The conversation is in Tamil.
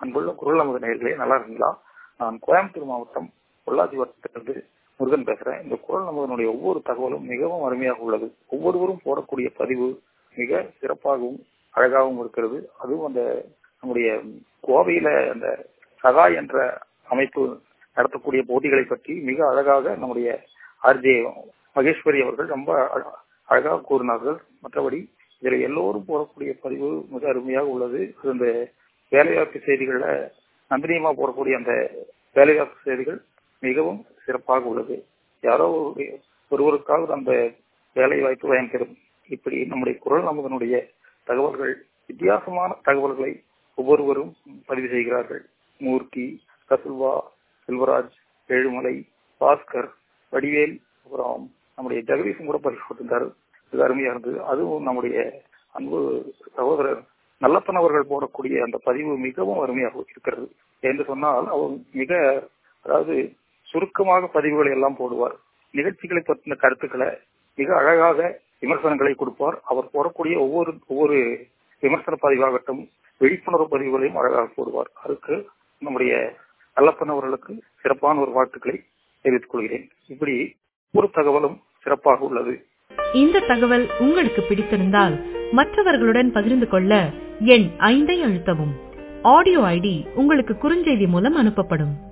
அன்புள்ள குரல் நமது நேர்களே நல்லா இருக்கீங்களா நான் கோயம்புத்தூர் மாவட்டம் பொள்ளாச்சி வட்டத்திலிருந்து முருகன் பேசுறேன் இந்த குரல் நமதனுடைய ஒவ்வொரு தகவலும் மிகவும் அருமையாக உள்ளது ஒவ்வொருவரும் போடக்கூடிய பதிவு மிக சிறப்பாகவும் அழகாகவும் இருக்கிறது அதுவும் அந்த நம்முடைய கோவையில அந்த சகா என்ற அமைப்பு நடத்தக்கூடிய போட்டிகளை பற்றி மிக அழகாக நம்முடைய ஆர்ஜே மகேஸ்வரி அவர்கள் ரொம்ப அழகாக கூறினார்கள் மற்றபடி இதில் எல்லோரும் போடக்கூடிய பதிவு மிக அருமையாக உள்ளது இந்த வேலைவாய்ப்பு செய்திகள்ல நந்தினியமா போடக்கூடிய அந்த வேலைவாய்ப்பு செய்திகள் மிகவும் சிறப்பாக உள்ளது யாரோ ஒருவருக்காவது அந்த வேலை வாய்ப்பு பயன்பெறும் இப்படி நம்முடைய குரல் நமதனுடைய தகவல்கள் வித்தியாசமான தகவல்களை ஒவ்வொருவரும் பதிவு செய்கிறார்கள் மூர்த்தி கசுல்வா செல்வராஜ் ஏழுமலை பாஸ்கர் வடிவேல் அப்புறம் நம்முடைய ஜெகதீஷும் கூட பதிவு போட்டிருந்தாரு இது அருமையா இருந்தது அதுவும் நம்முடைய அன்பு சகோதரர் நல்லப்பன் அவர்கள் போடக்கூடிய அந்த பதிவு மிகவும் அருமையாக இருக்கிறது என்று சொன்னால் அவர் மிக அதாவது சுருக்கமாக பதிவுகளை எல்லாம் போடுவார் நிகழ்ச்சிகளை பற்றின கருத்துக்களை மிக அழகாக விமர்சனங்களை கொடுப்பார் அவர் போடக்கூடிய ஒவ்வொரு ஒவ்வொரு விமர்சன பதிவாகட்டும் விழிப்புணர்வு பதிவுகளையும் அழகாக போடுவார் அதுக்கு நம்முடைய நல்லப்பன் அவர்களுக்கு சிறப்பான ஒரு வாழ்த்துக்களை தெரிவித்துக் கொள்கிறேன் இப்படி ஒரு தகவலும் சிறப்பாக உள்ளது இந்த தகவல் உங்களுக்கு பிடித்திருந்தால் மற்றவர்களுடன் பகிர்ந்து கொள்ள எண் ஐந்தை அழுத்தவும் ஆடியோ ஐடி உங்களுக்கு குறுஞ்செய்தி மூலம் அனுப்பப்படும்